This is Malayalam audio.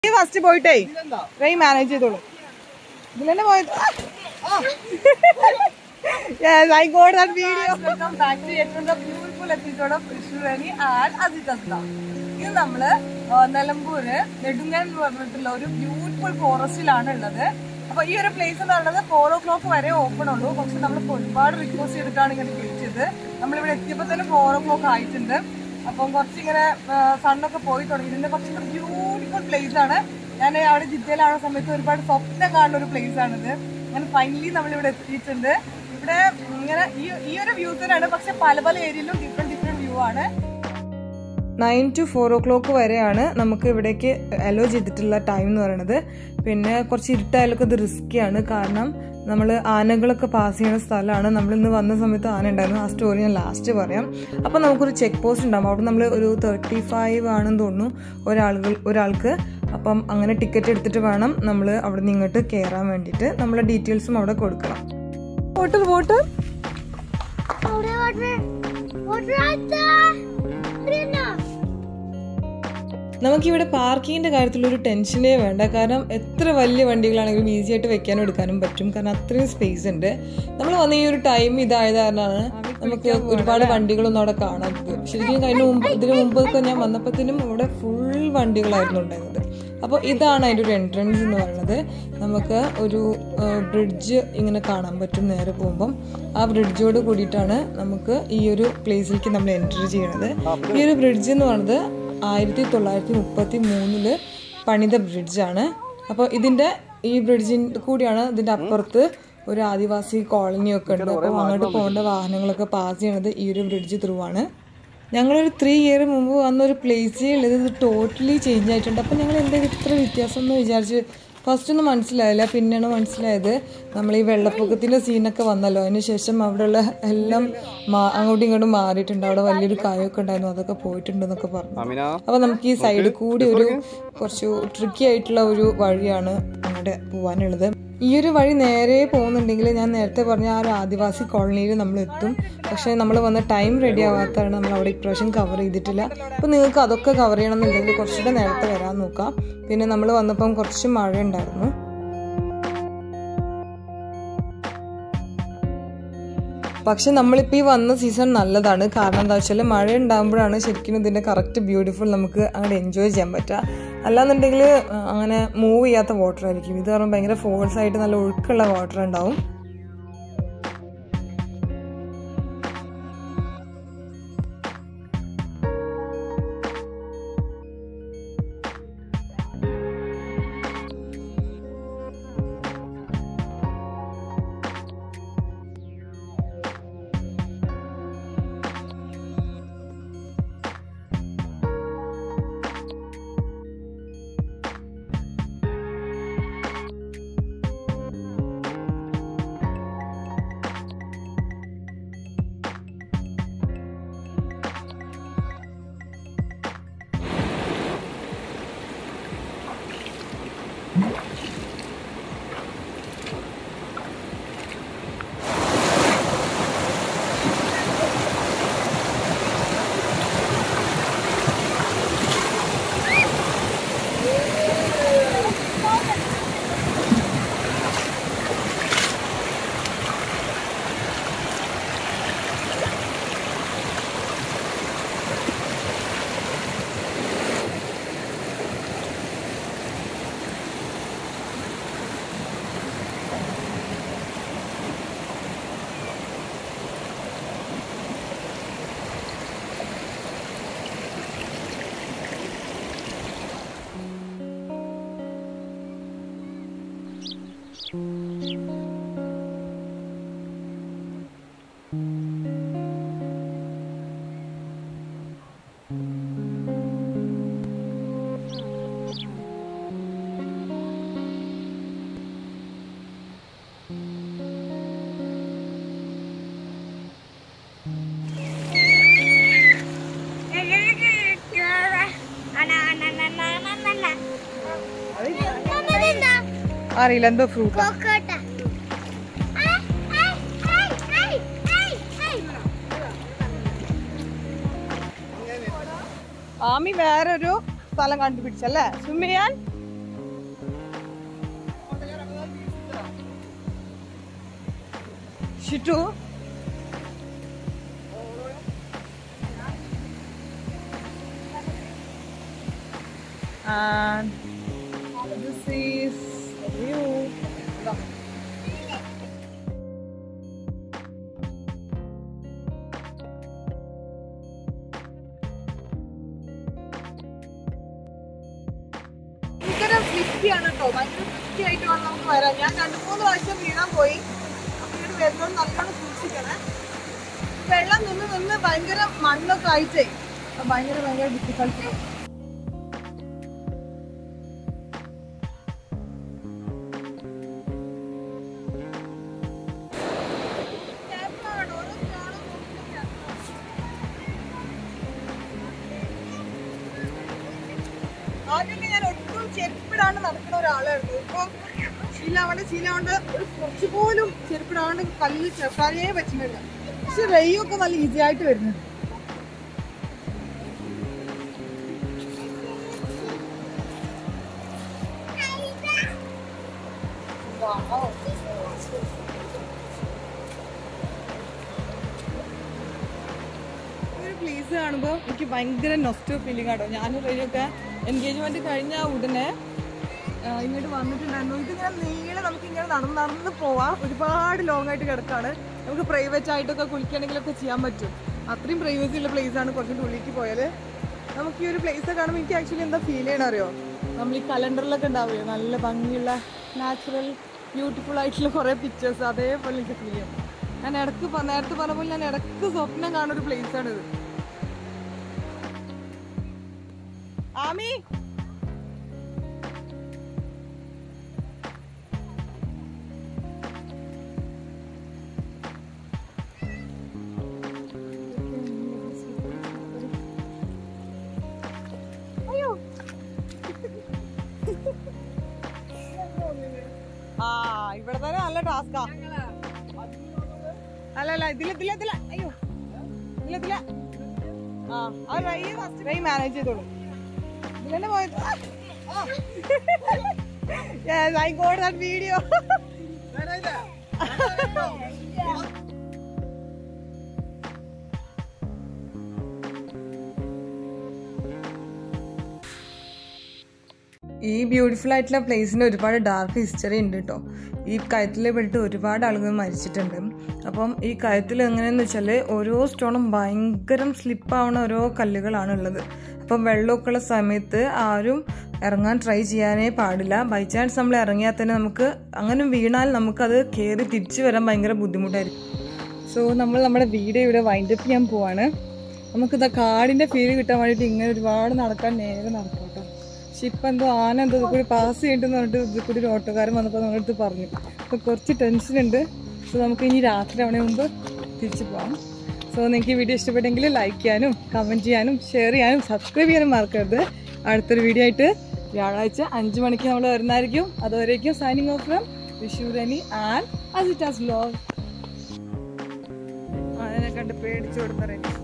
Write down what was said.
ഫസ്റ്റ് പോയിട്ടേ റെയ് മാനേജ് ചെയ്തോളൂ ഇതിലെന്നെ പോയത് Yes, I got that video. Welcome back to ഏറ്റവും beautiful episode of Krishnaveni and അസിതസ്ത ഇത് നമ്മള് ആ, നിലമ്പൂര് നെടുങ്ങൻ എന്ന് പറഞ്ഞിട്ടുള്ള ഒരു ബ്യൂട്ടിഫുൾ ഫോറസ്റ്റിലാണ് ഉള്ളത് അപ്പൊ ഈ ഒരു പ്ലേസ് എന്ന് പറയുന്നത് ഫോർ ഓ ക്ലോക്ക് വരെ ഓപ്പൺ ഉള്ളൂ പക്ഷെ നമ്മളിപ്പോ ഒരുപാട് റിക്വസ്റ്റ് ചെയ്തിട്ടാണ് ഇങ്ങനെ വിളിച്ചത് നമ്മളിവിടെ എത്തിയപ്പോ തന്നെ ഫോർ ഓ ക്ലോക്ക് ആയിട്ടുണ്ട് അപ്പം കുറച്ചിങ്ങനെ സണ്ണൊക്കെ പോയി തുടങ്ങി ഇതിന്റെ കുറച്ച് ബ്യൂട്ടിഫുൾ പ്ലേസ് ആണ് ഞാൻ അവിടെ ജിദ്ദയിലാണ സമയത്ത് ഒരുപാട് സ്വപ്നം കാണുന്ന ഒരു പ്ലേസ് ആണിത് അങ്ങനെ ഫൈനലി നമ്മളിവിടെ എത്തിയിട്ടുണ്ട് ഇവിടെ ഇങ്ങനെ ഈ ഈ ഒരു വ്യൂ തന്നെയാണ് പക്ഷെ പല പല ഏരിയയിലും ഡിഫറെന്റ് ഡിഫറെന്റ് വ്യൂ ആണ് nine to four o'clock വരെയാണ് നമുക്ക് ഇവിടേക്ക് അലോ ചെയ്തിട്ടുള്ള ടൈം എന്ന് പറയുന്നത് പിന്നെ കുറച്ച് ഇരുട്ടായാലൊക്കെ ഇത് റിസ്ക്കിയാണ് കാരണം നമ്മൾ ആനകളൊക്കെ പാസ് ചെയ്യുന്ന സ്ഥലമാണ് നമ്മൾ ഇന്ന് വന്ന സമയത്ത് ആന ഉണ്ടായിരുന്നു ആ സ്റ്റോറി ഞാൻ ലാസ്റ്റ് പറയാം അപ്പം നമുക്കൊരു ചെക്ക് പോസ്റ്റ് ഉണ്ടാകും അവിടെ നമ്മൾ ഒരു തേർട്ടി ഫൈവ് ആണെന്ന് തോന്നുന്നു ഒരാളുകൾ ഒരാൾക്ക് അപ്പം അങ്ങനെ ടിക്കറ്റ് എടുത്തിട്ട് വേണം നമ്മൾ അവിടെ നിന്ന് ഇങ്ങോട്ട് കയറാൻ വേണ്ടിയിട്ട് നമ്മളെ ഡീറ്റെയിൽസും അവിടെ കൊടുക്കണം water water Water, water, water right there. Rina. നമുക്കിവിടെ പാർക്കിങ്ങിന്റെ കാര്യത്തിൽ ഒരു ടെൻഷനേ വേണ്ട കാരണം എത്ര വലിയ വണ്ടികളാണെങ്കിലും ഈസി ആയിട്ട് വെക്കാനും എടുക്കാനും പറ്റും കാരണം അത്രയും സ്പേസ് ഉണ്ട് നമ്മൾ വന്ന ഈ ഒരു ടൈം ഇതായത് കാരണമാണ് നമുക്ക് ഒരുപാട് വണ്ടികളൊന്നും അവിടെ കാണാത്തത് ശരിക്കും കഴിഞ്ഞ മുമ്പ് ഇതിന് മുമ്പൊക്കെ ഞാൻ വന്നപ്പോഴത്തേനും ഇവിടെ ഫുൾ വണ്ടികളായിരുന്നു ഉണ്ടായിരുന്നത് അപ്പോൾ ഇതാണ് അതിൻ്റെ ഒരു എൻട്രൻസ് എന്ന് പറയുന്നത് നമുക്ക് ഒരു ബ്രിഡ്ജ് ഇങ്ങനെ കാണാൻ പറ്റും നേരെ പോകുമ്പം ആ ബ്രിഡ്ജോട് കൂടിയിട്ടാണ് നമുക്ക് ഈ ഒരു പ്ലേസിലേക്ക് നമ്മൾ എൻറ്റർ ചെയ്യണത് ഈ ഒരു ബ്രിഡ്ജ് എന്ന് പറയുന്നത് ആയിരത്തി തൊള്ളായിരത്തി മുപ്പത്തി മൂന്നില് പണിത ബ്രിഡ്ജാണ് അപ്പോൾ ഇതിൻ്റെ ഈ ബ്രിഡ്ജിൻ്റെ കൂടിയാണ് ഇതിൻ്റെ അപ്പുറത്ത് ഒരു ആദിവാസി കോളനി ഒക്കെ ഉണ്ട് അപ്പോൾ അങ്ങോട്ട് പോകേണ്ട വാഹനങ്ങളൊക്കെ പാസ് ചെയ്യണത് ഈ ഒരു ബ്രിഡ്ജ് ത്രൂ ആണ് ഞങ്ങളൊരു ത്രീ ഇയർ മുമ്പ് വന്നൊരു പ്ലേസേ ഉള്ളത് ഇത് ടോട്ടലി ചേഞ്ച് ആയിട്ടുണ്ട് അപ്പോൾ ഞങ്ങൾ എന്താ ഇത്ര വ്യത്യാസം എന്ന് വിചാരിച്ച് ഫസ്റ്റ് ഒന്നും മനസ്സിലായില്ല പിന്നെയാണ് മനസ്സിലായത് നമ്മൾ ഈ വെള്ളപ്പൊക്കത്തിൻ്റെ സീനൊക്കെ വന്നല്ലോ അതിന് ശേഷം അവിടെയുള്ള എല്ലാം മാ- അങ്ങോട്ടും ഇങ്ങോട്ടും മാറിയിട്ടുണ്ട് അവിടെ വലിയൊരു കായൊക്കെ ഉണ്ടായിരുന്നു അതൊക്കെ പോയിട്ടുണ്ടെന്നൊക്കെ പറഞ്ഞു അപ്പോൾ നമുക്ക് ഈ സൈഡിൽ കൂടി ഒരു കുറച്ച് ട്രിക്കി ആയിട്ടുള്ള ഒരു വഴിയാണ് അങ്ങോട്ട് പോകാനുള്ളത് ഈ ഒരു വഴി നേരെ പോകുന്നുണ്ടെങ്കിൽ ഞാൻ നേരത്തെ പറഞ്ഞ ആ ഒരു ആദിവാസി കോളനിയിൽ നമ്മൾ എത്തും പക്ഷേ നമ്മൾ വന്ന ടൈം റെഡി ആവാത്തതാണ് നമ്മൾ അവിടെ ഇപ്രാവശ്യം കവർ ചെയ്തിട്ടില്ല അപ്പോൾ നിങ്ങൾക്ക് അതൊക്കെ കവർ ചെയ്യണമെന്നുണ്ടെങ്കിൽ കുറച്ചുകൂടെ നേരത്തെ വരാൻ നോക്കാം പിന്നെ നമ്മൾ വന്നപ്പം കുറച്ച് മഴ ഉണ്ടായിരുന്നു പക്ഷെ നമ്മളിപ്പോൾ ഈ വന്ന സീസൺ നല്ലതാണ് കാരണം എന്താ വെച്ചാൽ മഴ ഉണ്ടാകുമ്പോഴാണ് ശരിക്കും ഇതിൻ്റെ കറക്റ്റ് ബ്യൂട്ടിഫുൾ നമുക്ക് അങ്ങോട്ട് എൻജോയ് ചെയ്യാൻ പറ്റുക അല്ലാന്നുണ്ടെങ്കിൽ അങ്ങനെ മൂവ് ചെയ്യാത്ത വാട്ടർ ആയിരിക്കും ഇത് പറയുമ്പോൾ ഭയങ്കര ഫോഴ്സ് ആയിട്ട് നല്ല ഒഴുക്കുള്ള വാട്ടർ ഉണ്ടാവും അറിയില്ല എന്തോ fruit Cockata. Ay, ay, ay, ay, ay, ay. ആമി വേറൊരു സ്ഥലം കണ്ടുപിടിച്ചല്ലേ സ്വിം ചെയ്യാൻ ഷിട്ടു And this is the view. ഭയങ്കര സ്ലിപ്പിയാണ് കേട്ടോ ഭയങ്കര സ്ലിപ്പി ആയിട്ട് വേണം നമുക്ക് വരാൻ ഞാൻ രണ്ടു മൂന്ന് പ്രാവശ്യം വീഴാൻ പോയി അപ്പൊ ഇവിടെ വരുന്നോണ്ട് നല്ലോണം സൂക്ഷിക്കണേ വെള്ളം നിന്ന് നിന്ന് ഭയങ്കര മണ്ണൊക്കെ ആയിട്ടേ അപ്പൊ ഭയങ്കര ഭയങ്കര ഡിഫിക്കൽട്ടി ആദ്യമൊക്കെ ഞാൻ ഒട്ടും ചെരുപ്പിടാണ്ട് നടക്കുന്ന ഒരാളായിരുന്നു ഇപ്പൊ ശീലാവണ്ട് ശീലാവണ്ട് ഒരു കുറച്ച് പോലും ചെരുപ്പിടാണ്ട് കല്ലിൽ ചെറുക്കാനേ പറ്റുന്നില്ല പക്ഷെ റെയ്യൊക്കെ നല്ല ഈസി ആയിട്ട് വരുന്നു ഒരു പ്ലേസ് കാണുമ്പോൾ എനിക്ക് ഭയങ്കര നൊസ്റ്റോ ഫീലിംഗ് ആട്ടോ ഞാനും റെയ്യൊക്കെ എൻഗേജ്മെന്റ് കഴിഞ്ഞ ഉടനെ ആ, ഇങ്ങോട്ട് വന്നിട്ടുണ്ടായിരുന്നു ഇതിങ്ങനെ നീളെ നമുക്ക് ഇങ്ങനെ നടന്ന് നടന്ന് പോവാം ഒരുപാട് ലോങ് ആയിട്ട് കിടക്കാണ് നമുക്ക് പ്രൈവറ്റ് ആയിട്ടൊക്കെ കുളിക്കണമെങ്കിലൊക്കെ ചെയ്യാൻ പറ്റും അത്രയും പ്രൈവസി ഉള്ള പ്ലേസ് ആണ് കുറച്ചുകൂടി ഉള്ളിലേക്ക് പോയാൽ നമുക്ക് ഈ ഒരു പ്ലേസ് കാണുമ്പോൾ എനിക്ക് ആക്ച്വലി എന്താ ഫീൽ ചെയ്യണം അറിയോ നമ്മൾ ഈ കലണ്ടറിലൊക്കെ ഉണ്ടാവില്ലേ നല്ല ഭംഗിയുള്ള നാച്ചുറൽ ബ്യൂട്ടിഫുൾ ആയിട്ടുള്ള കുറേ പിക്ചേഴ്സ് അതേപോലെ എനിക്ക് ഫീൽ ചെയ്യും ഞാൻ ഇടക്ക് പ- നേരത്തെ പറഞ്ഞ പോലെ ഞാൻ ഇടക്ക് സ്വപ്നം കാണുന്ന ഒരു പ്ലേസ് ആണിത് ആമി ആ ഇവിടെ തന്നെ നല്ല ടാസ്കാ അല്ല അല്ല ഇതില ഇതില ഇതില അയ്യോ ഇതില ഇതില ആ ആ റൈ ഫസ്റ്റ് റൈ മാനേജ് ചെയ്തോളൂ ഇതിലെ പോയത് Yes, I got that video. ഈ ബ്യൂട്ടിഫുൾ ആയിട്ടുള്ള പ്ലേസിന് ഒരുപാട് ഡാർക്ക് ഹിസ്റ്ററി ഉണ്ട് കേട്ടോ ഈ കയത്തിൽ പെട്ടിട്ട് ഒരുപാട് ആളുകൾ മരിച്ചിട്ടുണ്ട് അപ്പം ഈ കയത്തിൽ എങ്ങനെയെന്ന് വെച്ചാൽ ഓരോ സ്റ്റോണും ഭയങ്കരം സ്ലിപ്പാവണ ഓരോ കല്ലുകളാണ് ഉള്ളത് അപ്പം വെള്ളമൊക്കെ ഉള്ള സമയത്ത് ആരും ഇറങ്ങാൻ ട്രൈ ചെയ്യാനേ പാടില്ല ബൈ ചാൻസ് നമ്മൾ ഇറങ്ങിയാൽ തന്നെ നമുക്ക് അങ്ങനെ വീണാൽ നമുക്കത് കയറി തിരിച്ചു വരാൻ ഭയങ്കര ബുദ്ധിമുട്ടായിരിക്കും സോ നമ്മൾ നമ്മുടെ വീഡിയോ ഇവിടെ വൈൻഡപ്പ് ചെയ്യാൻ പോവാണ് നമുക്കിതാ കാടിൻ്റെ ഫീൽ കിട്ടാൻ വേണ്ടിയിട്ട് ഇങ്ങനെ ഒരുപാട് നടക്കാൻ നേരെ നടക്കാം കേട്ടോ പക്ഷെ ഇപ്പം എന്തോ ആന എന്തോ ഇത് കൂടി പാസ് ചെയ്തിട്ടെന്ന് പറഞ്ഞിട്ട് ഇത് കൂടി ഒരു ഓട്ടോക്കാരൻ വന്നപ്പോൾ നമ്മുടെ അടുത്ത് പറഞ്ഞു അപ്പോൾ കുറച്ച് ടെൻഷൻ ഉണ്ട് സോ നമുക്ക് ഇനി രാത്രി ആവണേ മുമ്പ് തിരിച്ചു പോകാം സോ നിങ്ങൾക്ക് ഈ വീഡിയോ ഇഷ്ടപ്പെട്ടെങ്കിൽ ലൈക്ക് ചെയ്യാനും കമൻറ്റ് ചെയ്യാനും ഷെയർ ചെയ്യാനും സബ്സ്ക്രൈബ് ചെയ്യാനും മറക്കരുത് അടുത്തൊരു വീഡിയോ ആയിട്ട് വ്യാഴാഴ്ച അഞ്ച് മണിക്ക് നമ്മൾ വരുന്നതായിരിക്കും അതുവരേക്കും സൈനിങ് ഓഫ് ഫ്രം വിഷുരനി ആൻഡ് അസിറ്റാസ് വ്ലോഗ് അതിനെ കണ്ട് പേടിച്ചു കൊടുത്തറിയാം